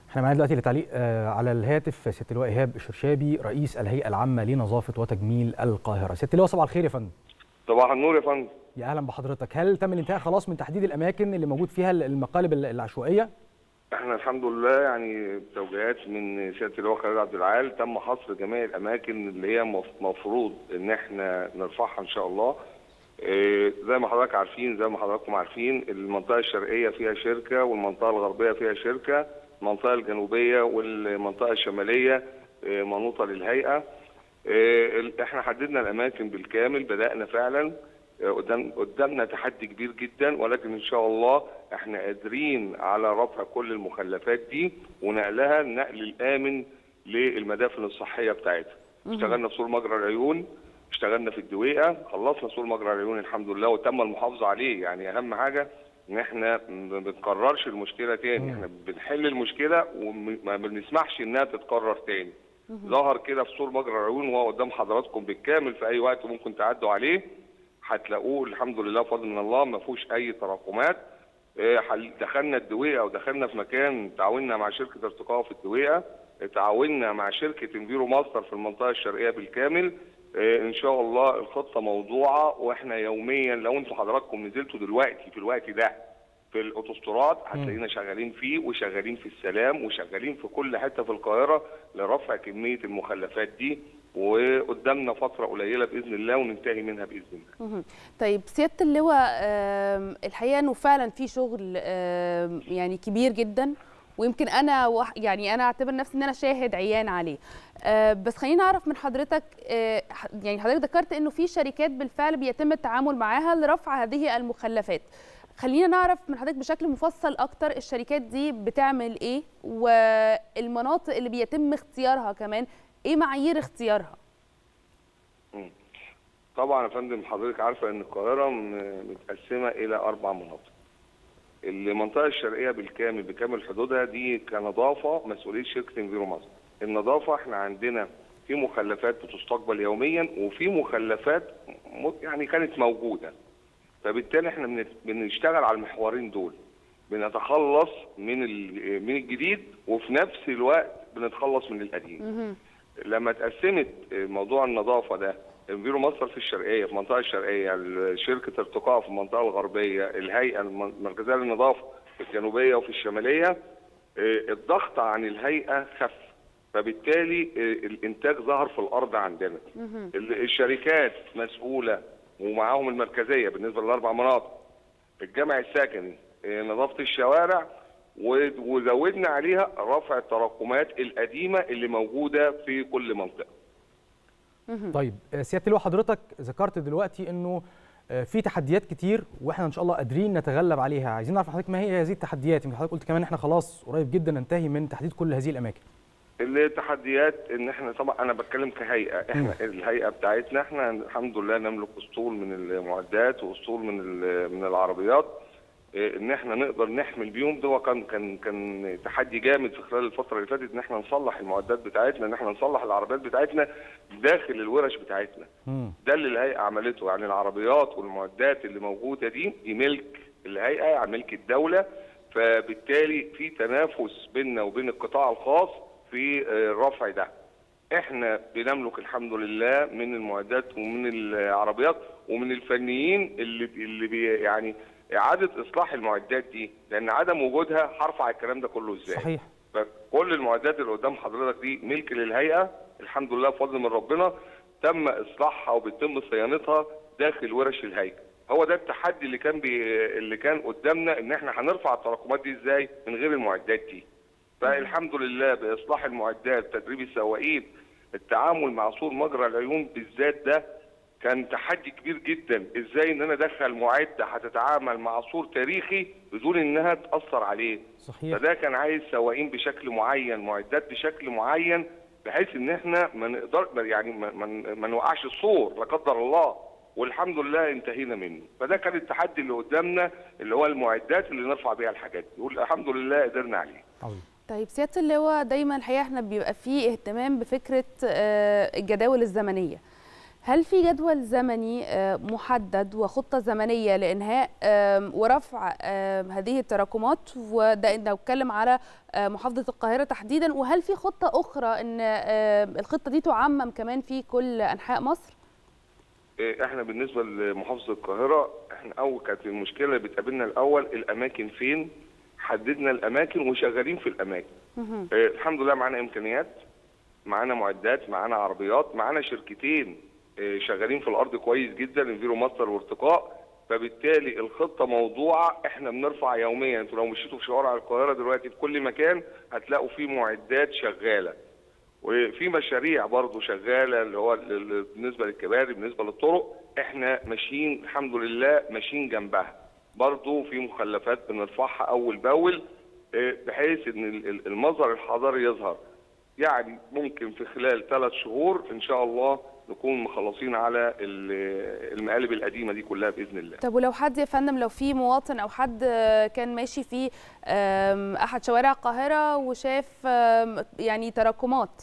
احنا معانا دلوقتي لتعليق على الهاتف سياده اللواء ايهاب الشرشابي رئيس الهيئه العامه لنظافه وتجميل القاهره سياده اللواء صباح الخير يا فندم صباح النور يا فندم يا اهلا بحضرتك هل تم الانتهاء خلاص من تحديد الاماكن اللي موجود فيها المقالب العشوائيه احنا الحمد لله يعني توجيهات من سياده اللواء خالد عبد العال تم حصر جميع الاماكن اللي هي مفروض ان احنا نرفعها ان شاء الله إيه زي ما حضرتك عارفين زي ما حضراتكم عارفين المنطقه الشرقيه فيها شركه والمنطقه الغربيه فيها شركه المنطقه الجنوبيه والمنطقه الشماليه إيه منوطه للهيئه إيه احنا حددنا الاماكن بالكامل بدانا فعلا قدام قدامنا تحدي كبير جدا ولكن ان شاء الله احنا قادرين على رفع كل المخلفات دي ونقلها النقل الامن للمدافن الصحيه بتاعتها. اشتغلنا في سور مجرى العيون اشتغلنا في الدويقه خلصنا سور مجرى العيون الحمد لله وتم المحافظه عليه يعني اهم حاجه ان احنا ما بنكررش المشكله تاني احنا بنحل المشكله وما بنسمحش انها تتكرر تاني. ظهر كده في سور مجرى العيون وهو قدام حضراتكم بالكامل في اي وقت ممكن تعدوا عليه هتلاقوه الحمد لله بفضل من الله ما فيهوش اي تراكمات دخلنا الدويقه ودخلنا في مكان تعاوننا مع شركه ارتقاء في الدويقه تعاوننا مع شركه انفيرو ماستر في المنطقه الشرقيه بالكامل ان شاء الله الخطه موضوعه واحنا يوميا لو انتم حضراتكم نزلتوا دلوقتي في الوقت ده في الاوتوستراد هتلاقينا شغالين فيه وشغالين في السلام وشغالين في كل حته في القاهره لرفع كميه المخلفات دي وقدامنا فتره قليله باذن الله وننتهي منها باذن الله. طيب سياده اللواء الحقيقه انه فعلا في شغل يعني كبير جدا ويمكن انا يعني انا اعتبر نفسي ان انا شاهد عيان عليه. بس خلينا نعرف من حضرتك يعني حضرتك ذكرت انه في شركات بالفعل بيتم التعامل معاها لرفع هذه المخلفات. خلينا نعرف من حضرتك بشكل مفصل اكتر الشركات دي بتعمل ايه والمناطق اللي بيتم اختيارها كمان ايه معايير اختيارها؟ طبعا يا فندم حضرتك عارفه ان القاهره متقسمه الى اربع مناطق. المنطقه الشرقيه بالكامل بكامل حدودها دي كنظافه مسؤوليه شركه انفيرو مصر. النظافه احنا عندنا في مخلفات بتستقبل يوميا وفي مخلفات يعني كانت موجوده. فبالتالي احنا بنشتغل على المحورين دول. بنتخلص من من الجديد وفي نفس الوقت بنتخلص من القديم. لما اتقسمت موضوع النظافه ده انفيرو مصر في الشرقيه في المنطقه الشرقيه شركه ارتقاء في المنطقه الغربيه الهيئه المركزيه للنظافه في الجنوبيه وفي الشماليه الضغط عن الهيئه خف فبالتالي الانتاج ظهر في الارض عندنا الشركات مسؤوله ومعاهم المركزيه بالنسبه للاربع مناطق الجامع السكني نظافه الشوارع وزودنا عليها رفع التراكمات القديمه اللي موجوده في كل منطقه. طيب سياده اللواء حضرتك ذكرت دلوقتي انه في تحديات كتير واحنا ان شاء الله قادرين نتغلب عليها، عايزين نعرف حضرتك ما هي هذه التحديات؟ يمكن حضرتك قلت كمان احنا خلاص قريب جدا ننتهي من تحديد كل هذه الاماكن. التحديات ان احنا طبعا انا بتكلم كهيئه احنا الهيئه بتاعتنا احنا الحمد لله نملك اسطول من المعدات واسطول من من العربيات ان احنا نقدر نحمل بيهم ده كان كان كان تحدي جامد في خلال الفتره اللي فاتت ان احنا نصلح المعدات بتاعتنا ان احنا نصلح العربيات بتاعتنا داخل الورش بتاعتنا ده اللي الهيئه عملته يعني العربيات والمعدات اللي موجوده دي دي ملك الهيئه يعني ملك الدوله فبالتالي في تنافس بيننا وبين القطاع الخاص في الرفع ده احنا بنملك الحمد لله من المعدات ومن العربيات ومن الفنيين اللي اللي بي يعني اعاده اصلاح المعدات دي لان عدم وجودها هرفع الكلام ده كله ازاي صحيح فكل المعدات اللي قدام حضرتك دي ملك للهيئه الحمد لله بفضل من ربنا تم اصلاحها وبيتم صيانتها داخل ورش الهيئه هو ده التحدي اللي كان بي... اللي كان قدامنا ان احنا هنرفع التراكمات دي ازاي من غير المعدات دي فالحمد لله باصلاح المعدات تدريب السواقين التعامل مع سور مجرى العيون بالذات ده كان تحدي كبير جدا ازاي ان انا ادخل معده هتتعامل مع سور تاريخي بدون انها تاثر عليه صحيح فده كان عايز سواقين بشكل معين معدات بشكل معين بحيث ان احنا ما نقدر يعني ما, ما, ما نوقعش السور لا قدر الله والحمد لله انتهينا منه فده كان التحدي اللي قدامنا اللي هو المعدات اللي نرفع بيها الحاجات دي والحمد لله قدرنا عليه عظيم طيب سياده اللواء دايما الحقيقه احنا بيبقى فيه اهتمام بفكره الجداول الزمنيه هل في جدول زمني محدد وخطه زمنيه لانهاء ورفع هذه التراكمات وده لو اتكلم على محافظه القاهره تحديدا وهل في خطه اخرى ان الخطه دي تعمم كمان في كل انحاء مصر؟ احنا بالنسبه لمحافظه القاهره احنا اول كانت المشكله اللي بتقابلنا الاول الاماكن فين حددنا الاماكن وشغالين في الاماكن اه الحمد لله معانا امكانيات معانا معدات معانا عربيات معانا شركتين اه شغالين في الارض كويس جدا انفيرو ماستر وارتقاء فبالتالي الخطه موضوعه احنا بنرفع يوميا انتوا لو مشيتوا في شوارع القاهره دلوقتي في كل مكان هتلاقوا فيه معدات شغاله وفي مشاريع برضه شغاله اللي هو بالنسبه للكباري بالنسبه للطرق احنا ماشيين الحمد لله ماشيين جنبها برضه في مخلفات بنرفعها اول باول بحيث ان المظهر الحضاري يظهر يعني ممكن في خلال ثلاث شهور ان شاء الله نكون مخلصين على المقالب القديمه دي كلها باذن الله. طب ولو حد يا فندم لو في مواطن او حد كان ماشي في احد شوارع القاهره وشاف يعني تراكمات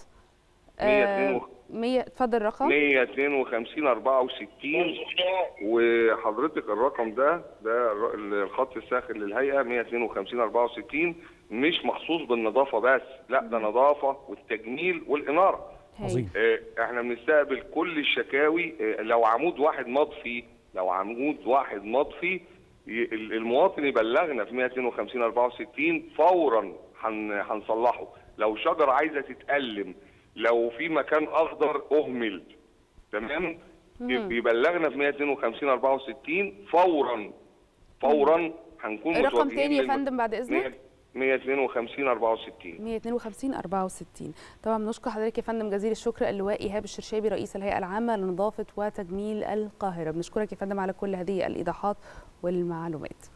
100 اتفضل الرقم 152 64 وحضرتك الرقم ده ده الخط الساخن للهيئه 152 64 مش مخصوص بالنظافه بس لا ده نظافه والتجميل والاناره عظيم احنا بنستقبل كل الشكاوي لو عمود واحد مطفي لو عمود واحد مطفي المواطن يبلغنا في 152 64 فورا هنصلحه لو شجره عايزه تتألم لو في مكان اخضر اهمل تمام يبلغنا في 252 64 فورا فورا هنكون رقم تاني يا فندم بعد اذنك 152 64 152 64 طبعا بنشكر حضرتك يا فندم جزيل الشكر اللواء ايهاب الشرشابي رئيس الهيئه العامه لنظافه وتجميل القاهره بنشكرك يا فندم على كل هذه الايضاحات والمعلومات